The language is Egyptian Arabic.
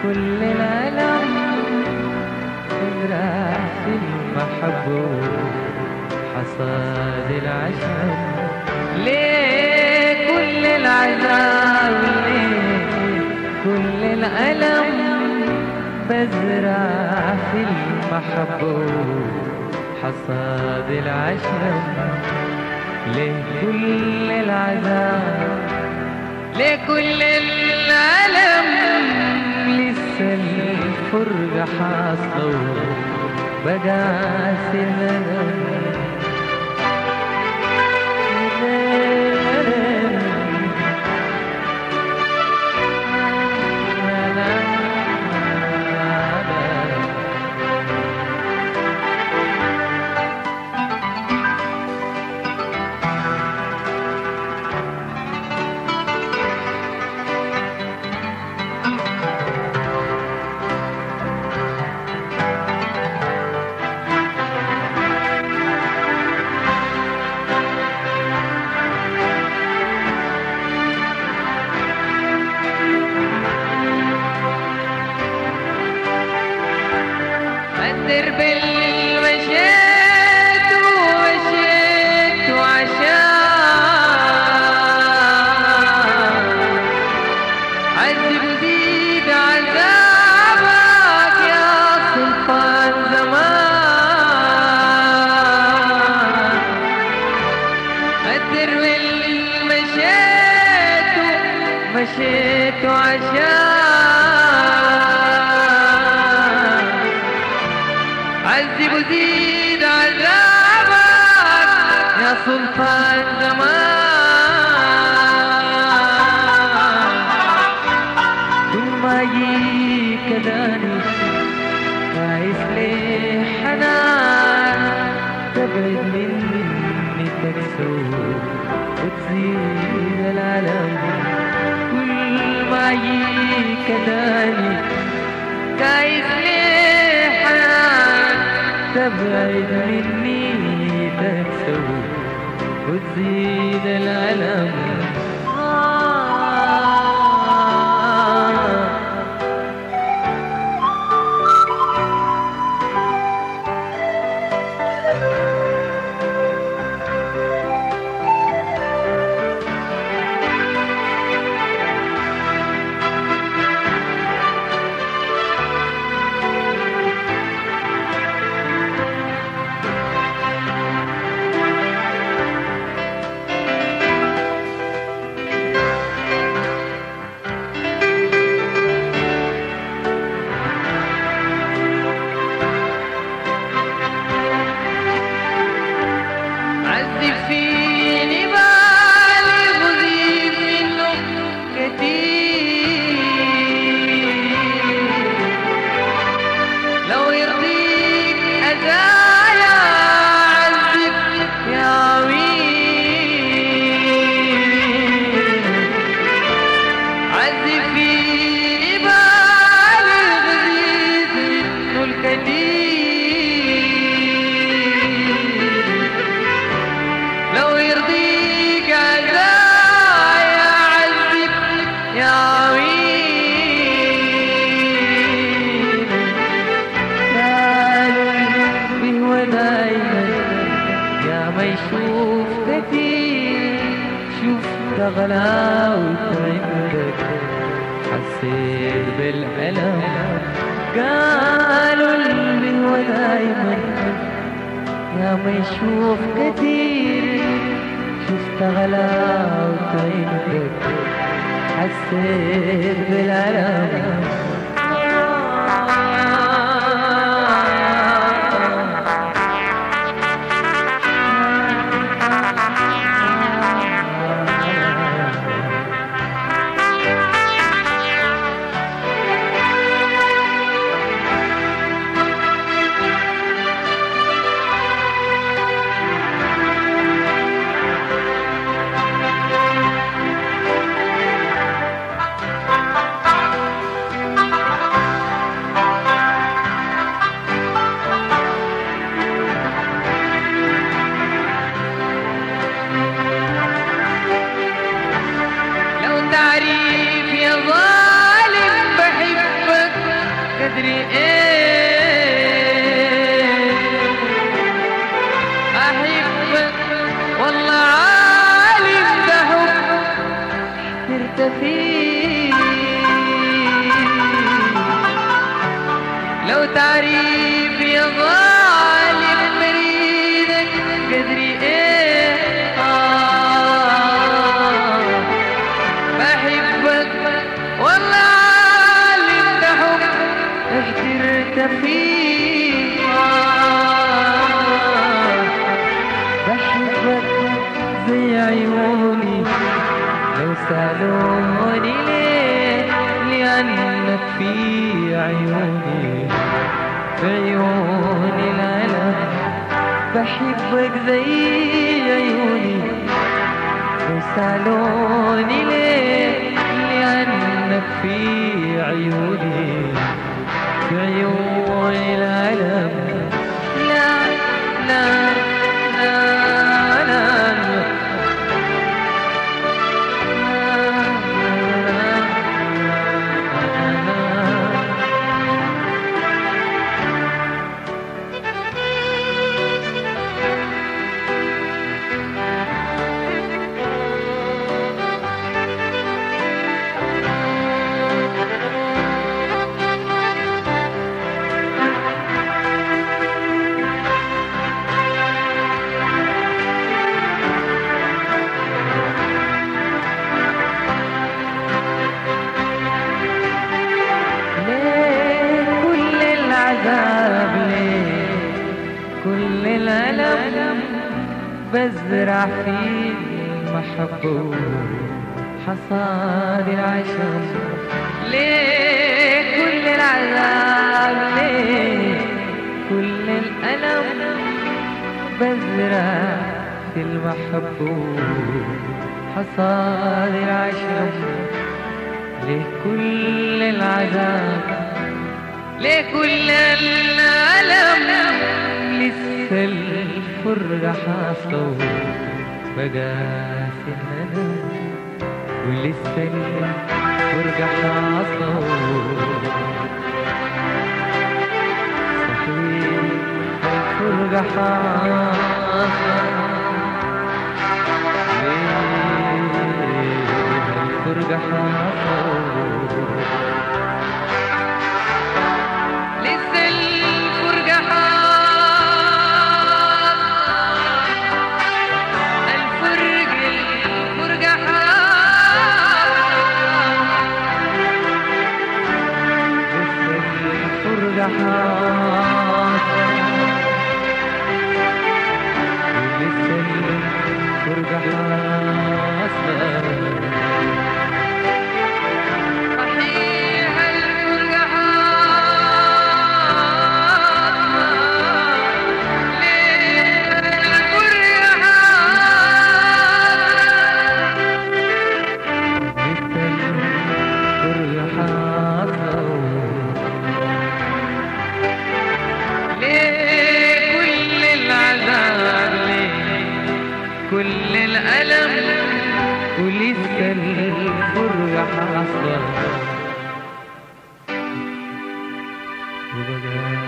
كل العالم تزرع في المحبة حصاد العشم ليه كل العذاب ليه كل الألم بزرع في المحبة حصاد العشم ليه كل العذاب ليه كل الألم لسه الفرقة حاصلة بقى سلم قدر بالمشيت ومشيت وعشان عذب زيد عذابك يا سلطان زمان قدر بالمشيت ومشيت وعشان عذب وزيد عذابك يا سلطان زمان كل ما يجيك كذاني خايف ليه حنان تبعد مني تكسو وتزيد العالم كل ما يجيك كذاني خايف ليه حنان تبعد مني تكسو وتزيد الألم آه عذب فيني بالي غزيب منه كتير لو يرضيك أزايا عذب يا ويل عذب فيني بالي غزيب منه الكتير لو يرضيك عزايا عذب يا ويل قالوا الحب هو دايما يا ما يشوف كتير شفت غلاوة عندك حسيت بالألم قالوا اللي هو دايما يا ما يشوف كتير شفت غلاوة عندك حسيت بالألم أدري إيه أحبك والله عالم ده حب احترت فيه لو تعريف يا ظالم مريدك قدري ايه آه بحبك والله عالم ده حب احترت فيه آه بحبك زي عيوني لو سألوني ليه لأنك في عيوني في عيوني العالم بحبك زي عيوني لو سألوني ليه لأنك في عيوني في عيوني العالم لا لا لا لا, لا ليه كل العذاب ليه كل الألم بزرع في المحبة حصاد العشم ليه كل العذاب ليه كل الألم بزرع في المحبة حصاد العشم لكل العذاب لكل الألم لسه الفرقة حاصلة بقاس الندم ولسه الفرقة حاصلة صحيح الفرقة حاصلة الفرقة حاصل لسه الفرقة حاصل الفرق الفرقة حاصل لسه الفرقة حاصل لسه الفرقة حاصل صحيح الفرقة حاصلة ليه الفرقة حاصلة ليه كل العذاب ليه كل الألم ولسه الفرقة حاصلة وبقى